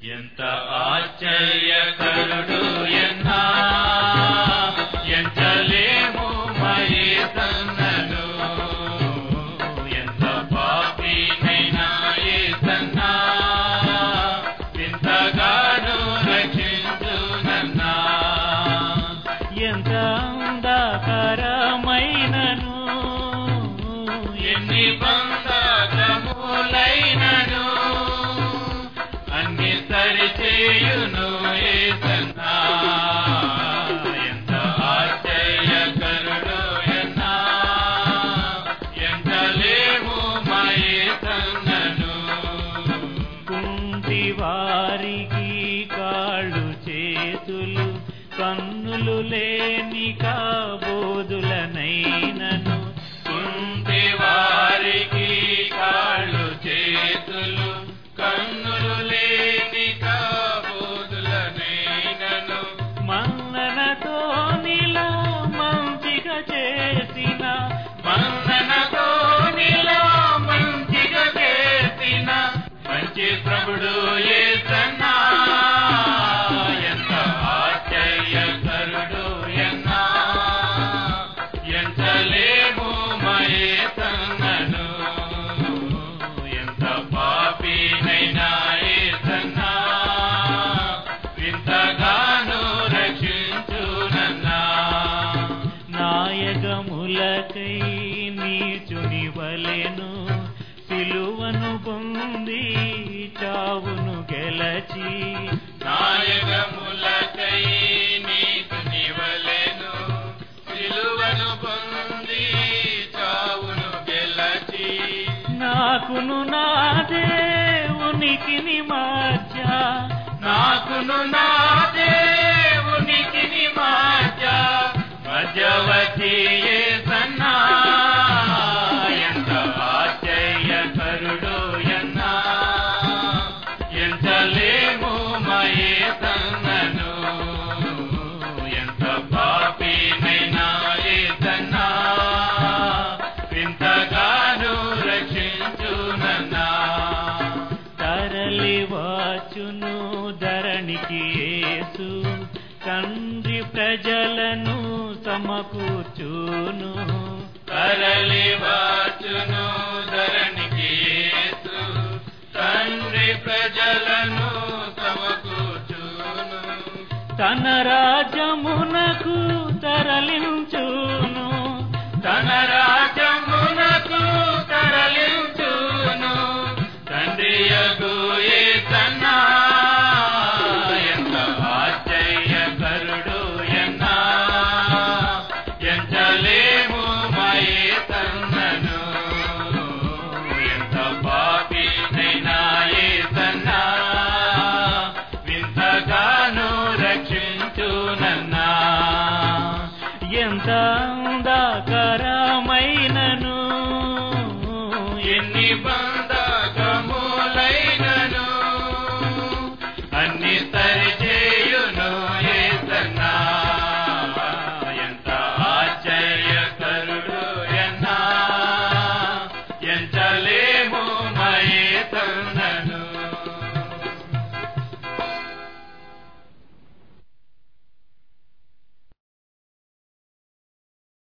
ఎంత ఆశ్చర్యకరుడు ఎన్నా ఎంచలేము మయి తన్నను ఎంత పాపినైనా ఏసన్నా వింతగాను రక్షించునన్నా ఎంత అంధకరమైనను ఎన్ని బంధకములైనను అన్ని సరిచేయును ఏసన్నా ఎంత ఆశ్చర్యకరుడు ఎన్నా ఎంతలేము మయేసన్నను కుంటి వారికి కాళ్ళు చేతులు కన్నులు లేని కాబోదులనైనను కుంటి వారికి కాళ్ళు చేతులు కన్నులు లేని కాబోదులనైనను మన్ననతో నిలా మంచిగా చేసిన మందనతో నీలో మంచిగా చేసిన మంచి ప్రభుడు ఏసన్నా ఎంత ఆశ్చర్యకరుడు ఎన్నా ఎంతలేము మయేసన్నను ఎంత పాపినైనా ఏసన్నా వింతగాను రక్షించునన్నా నాయకములకై నీచుని వలెను సిలువను పొంది చావును గెలచి నాయకములకై నీకు నివలెను సిలువను పొంది చావును గెలచి నాకును నా దేవునికి మధ్య నాకును నా దేవునికి మధ్య మధ్యవతి సన్నా ఎంత ఆశ్చర్యకరుడు ఎన్నా ఎంతలేము మయే సన్నను ఎంత పాపినైనా ఏసన్నా వింతగాను రక్షించునన్నా తరలి వచ్చును ధరణికి యేసు తండ్రి ప్రజలను సమకూర్చును తరలి వాచును ధరణికి యేసు తండ్రి ప్రజలను సమకూర్చును తన రాజ్యమునకు తరలించును తన రాజ్యమునకు తరలించును తండ్రియగు ఏసన్నా ఎంత ఆశ్చర్యకరుడు ఎన్నా ఎంచలేము మయే తన్నను ఎంత పాపినైనా ఏసన్నా వింతగాను రక్షించునన్నా ఎంత అంధకరమైనను